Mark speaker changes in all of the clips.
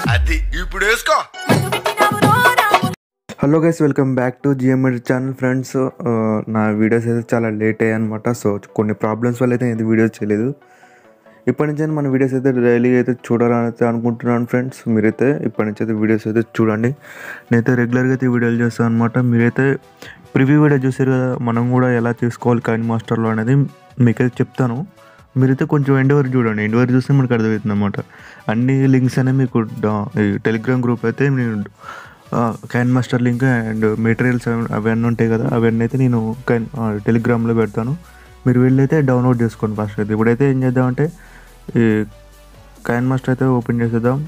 Speaker 1: అది ఇప్పుడు వేసుకో
Speaker 2: hello guys welcome back to జిఎంఎడ్ ఛానల్ ఫ్రెండ్స్ నా వీడియోస్ అయితే చాలా లేట్ అయ్యాయి అనమాట సో కొన్ని ప్రాబ్లమ్స్ వల్ల అయితే ఇది వీడియోస్ చేయలేదు ఇప్పటి నుంచి మన వీడియోస్ అయితే డైలీ అయితే చూడాలని అయితే అనుకుంటున్నాను ఫ్రెండ్స్ మీరైతే ఇప్పటి నుంచి అయితే వీడియోస్ అయితే చూడండి నేనైతే రెగ్యులర్గా అయితే వీడియోలు చేస్తాను అనమాట మీరైతే ప్రివ్యూ వీడియో చూసారు కదా మనం కూడా ఎలా చేసుకోవాలి కైన్ మాస్టర్లో అనేది మీకైతే చెప్తాను మీరైతే కొంచెం ఎండ్ వరకు చూడండి ఎండ్ వరకు చూస్తే మనకు అర్థమవుతుంది అనమాట అన్ని లింక్స్ అనేవి మీకు డా- ఈ టెలిగ్రామ్ గ్రూప్ అయితే నేను KineMaster link and materials అవన్నీ ఉంటాయి కదా అవన్నీ అయితే నేను కైన్ టెలిగ్రామ్లో పెడతాను మీరు వెళ్ళి అయితే డౌన్లోడ్ చేసుకోండి ఫస్ట్ అయితే ఇప్పుడైతే ఏం చేద్దామంటే ఈ కైన్ మాస్టర్ అయితే ఓపెన్ చేసేద్దాం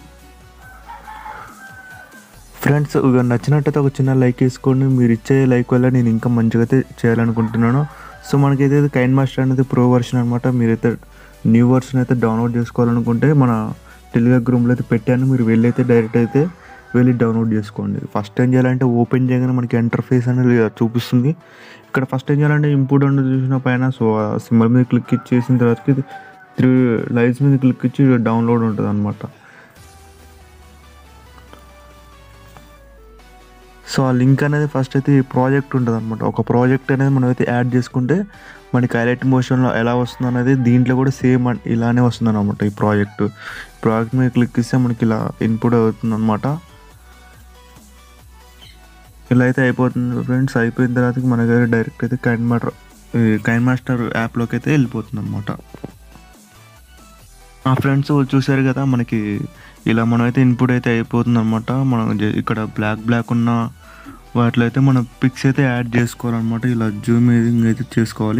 Speaker 2: ఫ్రెండ్స్ ఇక నచ్చినట్టయితే ఒక చిన్న లైక్ వేసుకోండి మీరు ఇచ్చే లైక్ వల్ల నేను ఇంకా మంచిగా అయితే చేయాలనుకుంటున్నాను సో మనకి ఏదైతే కైన్ మాస్టర్ అనేది ప్రో వర్షన్ అనమాట మీరైతే న్యూ వర్షన్ అయితే డౌన్లోడ్ చేసుకోవాలనుకుంటే మన టెలిగ్రామ్ గ్రూప్లో అయితే పెట్టాను మీరు వెళ్ళి అయితే డైరెక్ట్ అయితే వెళ్ళి డౌన్లోడ్ చేసుకోండి ఫస్ట్ ఏం చేయాలంటే ఓపెన్ చేయగానే మనకి ఇంటర్ఫేస్ అనేది ఇలా చూపిస్తుంది ఇక్కడ ఫస్ట్ ఏం చేయాలంటే ఇంపోర్ట్ అనేది చూసిన పైన సో ఆ సింబల్ మీద క్లిక్ చేసిన తర్వాతకి త్రీ లైన్స్ మీద క్లిక్ ఇచ్చి డౌన్లోడ్ ఉంటుంది అనమాట సో ఆ లింక్ అనేది ఫస్ట్ అయితే ఈ ప్రాజెక్ట్ ఉంటుంది అనమాట ఒక ప్రాజెక్ట్ అనేది మనం అయితే యాడ్ చేసుకుంటే మనకి హైలైట్ మోషన్లో ఎలా వస్తుంది అనేది దీంట్లో కూడా సేమ్ ఇలానే వస్తుంది అనమాట ఈ ప్రాజెక్ట్ ప్రాజెక్ట్ మీద క్లిక్ ఇస్తే మనకి ఇలా ఇన్పుట్ అవుతుంది అనమాట ఇలా అయితే అయిపోతుంది ఫ్రెండ్స్ అయిపోయిన తర్వాత మన దగ్గర డైరెక్ట్ అయితే కైన్ మాస్టర్ కైన్ మాస్టర్ యాప్లోకి అయితే వెళ్ళిపోతుంది అనమాట ఆ ఫ్రెండ్స్ చూసారు కదా మనకి ఇలా మనం అయితే ఇన్పుట్ అయితే అయిపోతుంది అనమాట మనం జ- ఇక్కడ బ్లాక్ బ్లాక్ ఉన్న వాటిలో అయితే మనం పిక్స్ అయితే యాడ్ చేసుకోవాలన్నమాట ఇలా జూమింగ్ అయితే చేసుకోవాలి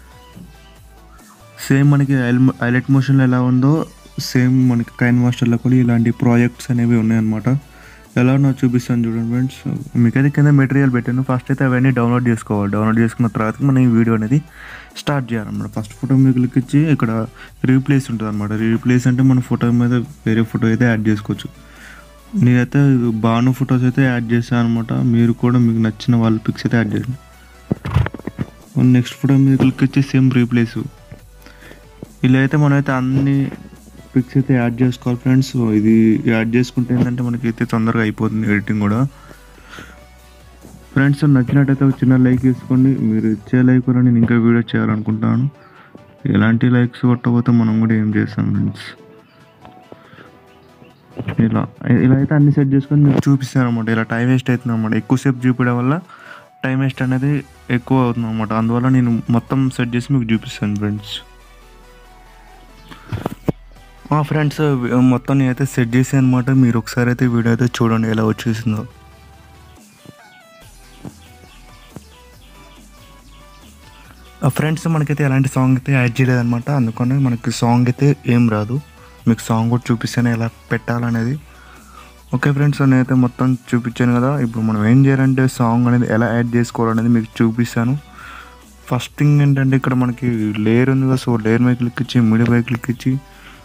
Speaker 2: సేమ్ మనకి హైల్- హైలైట్ మోషన్లో ఎలా ఉందో సేమ్ మనకి కైన్ మాస్టర్లో కూడా ఇలాంటి ప్రాజెక్ట్స్ అనేవి ఉన్నాయన్నమాట ఎలా ఉన్నా చూపిస్తాను చూడండి ఫ్రెండ్స్ మీకైతే కింద మెటీరియల్ పెట్టాను ఫస్ట్ అయితే అవన్నీ డౌన్లోడ్ చేసుకోవాలి డౌన్లోడ్ చేసుకున్న తర్వాత మనం ఈ వీడియో అనేది స్టార్ట్ చేయాలన్నమాట ఫస్ట్ ఫోటో మీద క్లిక్ ఇచ్చి ఇక్కడ రీప్లేస్ ఉంటుంది అనమాట రీప్లేస్ అంటే మన ఫోటో మీద వేరే ఫోటో అయితే యాడ్ చేసుకోవచ్చు నేనైతే బాను ఫొటోస్ అయితే యాడ్ చేశాను అనమాట మీరు కూడా మీకు నచ్చిన వాళ్ళ పిక్స్ అయితే యాడ్ చేయండి నెక్స్ట్ ఫోటో మీద క్లిక్ ఇచ్చి సేమ్ రీప్లేస్ ఇలా అయితే మనమైతే అన్ని పిక్స్ అయితే యాడ్ చేసుకోవాలి ఫ్రెండ్స్ సో ఇది యాడ్ చేసుకుంటే ఏంటంటే మనకి అయితే తొందరగా అయిపోతుంది ఎడిటింగ్ కూడా ఫ్రెండ్స్ నచ్చినట్టయితే ఒక చిన్న లైక్ వేసుకోండి మీరు ఇచ్చే లైక్ వల్ల నేను ఇంకా వీడియో చేయాలనుకుంటున్నాను ఎలాంటి లైక్స్ కొట్టకపోతే మనం కూడా ఏం చేస్తాం ఫ్రెండ్స్ ఇలా ఇలా అయితే అన్ని సెట్ చేసుకొని మీకు చూపిస్తాను అనమాట ఇలా టైం వేస్ట్ అవుతుంది అనమాట ఎక్కువసేపు చూపించడం వల్ల టైం వేస్ట్ అనేది ఎక్కువ అవుతుంది అనమాట అందువల్ల నేను మొత్తం సెట్ చేసి మీకు చూపిస్తాను ఫ్రెండ్స్ ఫ్రెండ్స్ మొత్తం నేనైతే సెట్ చేసాను అనమాట మీరు ఒకసారి అయితే వీడియో అయితే చూడండి ఎలా వచ్చేసిందో ఫ్రెండ్స్ మనకైతే ఎలాంటి సాంగ్ అయితే యాడ్ చేయలేదన్నమాట అందుకని మనకి సాంగ్ అయితే ఏం రాదు మీకు సాంగ్ కూడా చూపిస్తాను ఎలా పెట్టాలనేది ఓకే ఫ్రెండ్స్ నేనైతే మొత్తం చూపించాను కదా ఇప్పుడు మనం ఏం చేయాలంటే సాంగ్ అనేది ఎలా యాడ్ చేసుకోవాలనేది మీకు చూపిస్తాను ఫస్ట్ థింగ్ ఏంటంటే ఇక్కడ మనకి లేయర్ ఉంది కదా సో లేయర్ మీద క్లిక్ ఇచ్చి మీడియా పై క్లిక్ ఇచ్చి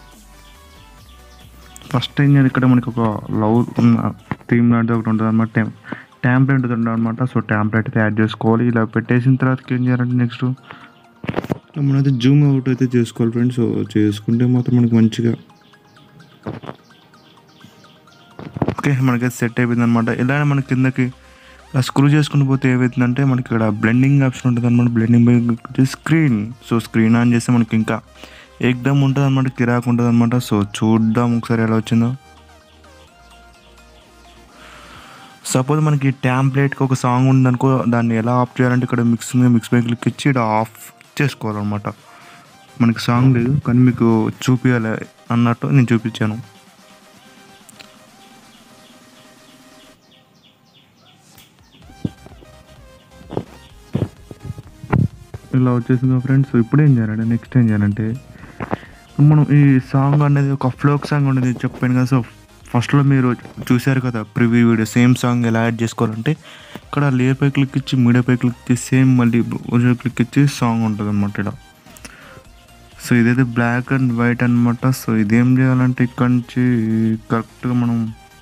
Speaker 2: ఫస్ట్ ఏం చేయాలి ఇక్కడ మనకి ఒక లవ్ ఉన్న థీమ్ లాంటిది ఒకటి ఉంటుంది అనమాట టెం ట్యాంప్లెట్ ఉంటుంది అనమాట సో ట్యాంప్లెట్ అయితే యాడ్ చేసుకోవాలి ఇలా పెట్టేసిన తర్వాత ఏం చేయాలంటే నెక్స్ట్ మనమైతే జూమ్ అవుట్ అయితే చేసుకోవాలి ఫ్రెండ్స్ సో చేసుకుంటే మాత్రం మనకి మంచిగా ఓకే మనకైతే సెట్ అయిపోయింది అనమాట ఇలానే మన కిందకి ఇలా స్క్రూ చేసుకుని పోతే ఏమవుతుందంటే మనకి ఇక్కడ బ్లెండింగ్ ఆప్షన్ ఉంటుంది అనమాట blending screen so screen on చేస్తే మనకి ఇంకా ఏకదమ్ ఉంటుంది అనమాట కిరాక్ ఉంటుంది అనమాట సో చూద్దాం ఒకసారి ఎలా వచ్చిందో సపోజ్ మనకి ట్యాంప్లెట్కి ఒక సాంగ్ ఉందనుకో దాన్ని ఎలా ఆఫ్ చేయాలంటే ఇక్కడ మిక్స్ మీద మిక్స్ పై క్లిక్ ఇచ్చి ఇక్కడ ఆఫ్ చేసుకోవాలన్నమాట మనకి సాంగ్ లేదు కానీ మీకు చూపించాలి అన్నట్టు నేను చూపించాను ఇలా వచ్చేసింది ఫ్రెండ్స్ ఇప్పుడు ఏం చేయాలంటే నెక్స్ట్ ఏం చేయాలంటే మనం ఈ సాంగ్ అనేది ఒక ఫ్లోక్ సాంగ్ ఉండేది చెప్పాను కదా సో ఫస్ట్లో మీరు చూశారు కదా ప్రివ్యూ వీడియో సేమ్ సాంగ్ ఎలా యాడ్ చేసుకోవాలంటే ఇక్కడ లేయర్ పై క్లిక్ ఇచ్చి మీడియా పై క్లిక్ ఇచ్చి సేమ్ మళ్ళీ క్లిక్ ఇచ్చి సాంగ్ ఉంటుంది అనమాట ఇలా సో ఇదైతే బ్లాక్ అండ్ వైట్ అనమాట సో ఇదేం చేయాలంటే ఇక్కడ నుంచి కరెక్ట్గా మనం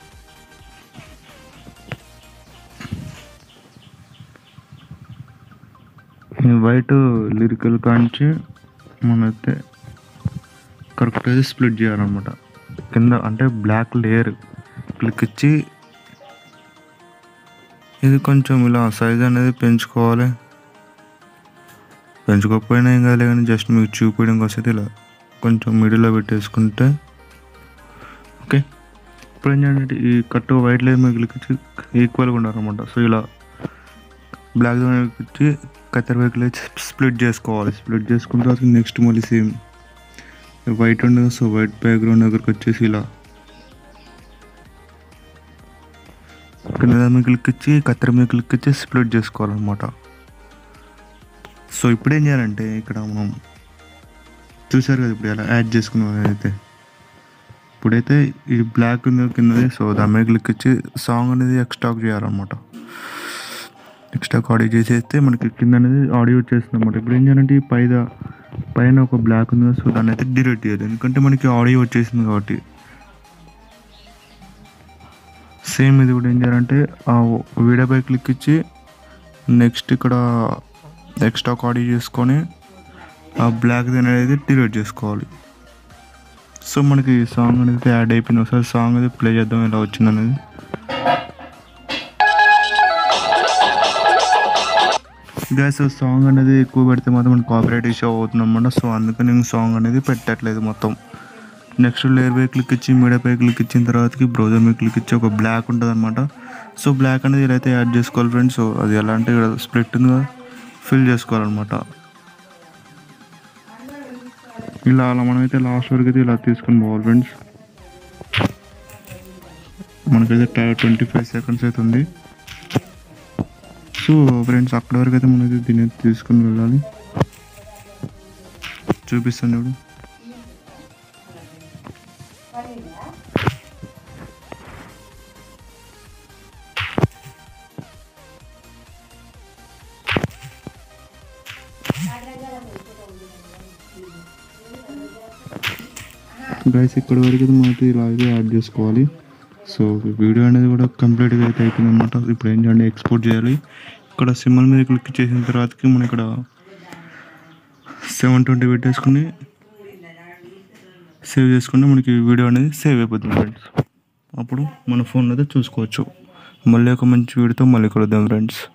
Speaker 2: వైట్ లిరికల్ కాంచి మనైతే కరెక్ట్ అయితే స్ప్లిట్ చేయాలన్నమాట కింద అంటే బ్లాక్ లేయర్ క్లిక్ ఇచ్చి ఇది కొంచెం ఇలా సైజ్ అనేది పెంచుకోవాలి పెంచుకోకపోయినా ఏం కాదులే కానీ జస్ట్ మీకు చూపించడం కోసం ఇలా కొంచెం మిడిల్లో పెట్టేసుకుంటే ఓకే ఇప్పుడు ఏం చేయాలంటే ఈ కట్టు వైట్ లేయర్ మీద క్లిక్ ఇచ్చి ఈక్వల్గా ఉండాలన్నమాట సో ఇలా బ్లాక్ ఇచ్చి కత్తెర వైపులో స్ప్లిట్ చేసుకోవాలి స్ప్లిట్ చేసుకున్న తర్వాత నెక్స్ట్ మళ్ళీ సేమ్ వైట్ ఉండదు సో వైట్ బ్యాక్గ్రౌండ్ దగ్గరకు వచ్చేసి ఇలా కింద దాని మీద క్లిక్ ఇచ్చి కత్తెర మీద క్లిక్ ఇచ్చి స్ప్లిట్ చేసుకోవాలన్నమాట సో ఇప్పుడు ఏం చేయాలంటే ఇక్కడ మనం చూసారు కదా ఇప్పుడు ఎలా యాడ్ చేసుకున్నాం అయితే ఇప్పుడైతే ఈ బ్లాక్ ఉంది కిందది సో దాని మీద క్లిక్ ఇచ్చి సాంగ్ అనేది ఎక్స్ట్రాక్ చేయాలన్నమాట ఎక్స్ట్రాక్ ఆడియో చేసేస్తే మనకి కింద అనేది ఆడియో వచ్చేస్తుంది అనమాట ఇప్పుడు ఏం చేయాలంటే ఈ పైద పైన ఒక బ్లాక్ ఉంది కదా, సో దాన్ని అయితే డిలీట్ చేయాలి ఎందుకంటే మనకి ఆడియో వచ్చేసింది కాబట్టి సేమ్ ఇది కూడా ఏం చేయాలంటే ఆ వీడియోపై క్లిక్ ఇచ్చి నెక్స్ట్ ఇక్కడ ఎక్స్ట్రా ఆడియో చేసుకొని ఆ బ్లాక్ అనేది డిలీట్ చేసుకోవాలి సో మనకి సాంగ్ అనేది యాడ్ అయిపోయింది ఒకసారి సాంగ్ అనేది ప్లే చేద్దాం ఎలా వచ్చింది అనేది గ్యాస్ సాంగ్ అనేది ఎక్కువ పెడితే మాత్రం మనకి కాపీరైట్ ఇష్యూ అవుతుంది అనమాట సో అందుకని నేను సాంగ్ అనేది పెట్టట్లేదు మొత్తం నెక్స్ట్ లేయర్ పై క్లిక్ ఇచ్చి మీడియా పై క్లిక్ ఇచ్చిన తర్వాతకి బ్రౌజర్ మీద క్లిక్ ఇచ్చి ఒక బ్లాక్ ఉంటుంది అనమాట సో బ్లాక్ అనేది ఇలా అయితే యాడ్ చేసుకోవాలి ఫ్రెండ్స్ సో అది ఎలా అంటే ఇక్కడ స్ప్లిట్ ఉంది కదా ఫిల్ చేసుకోవాలన్నమాట ఇలా అలా మనమైతే లాస్ట్ వరకు అయితే ఇలా తీసుకొని పోవాలి ఫ్రెండ్స్ మనకైతే ట్వంటీ ఫైవ్ సెకండ్స్ అయితే ఉంది సో ఫ్రెండ్స్ అక్కడి వరకు అయితే మనకి దీన్ని అయితే తీసుకుని వెళ్ళాలి చూపిస్తాను చూడు గైస్ ఇక్కడి వరకు అయితే మనకి ఇలా అయితే యాడ్ చేసుకోవాలి సో వీడియో అనేది కూడా కంప్లీట్గా అయితే అయిపోయింది అనమాట ఇప్పుడు ఏం చేయాలి ఎక్స్పోర్ట్ చేయాలి ఇక్కడ సింబల్ మీద క్లిక్ చేసిన తర్వాతకి మనం ఇక్కడ సెవెన్ ట్వంటీ పెట్టేసుకుని సేవ్ చేసుకుంటే మనకి వీడియో అనేది సేవ్ అయిపోతుంది ఫ్రెండ్స్ అప్పుడు మన ఫోన్ అయితే చూసుకోవచ్చు మళ్ళీ ఒక మంచి వీడియోతో మళ్ళీ కలుద్దాం ఫ్రెండ్స్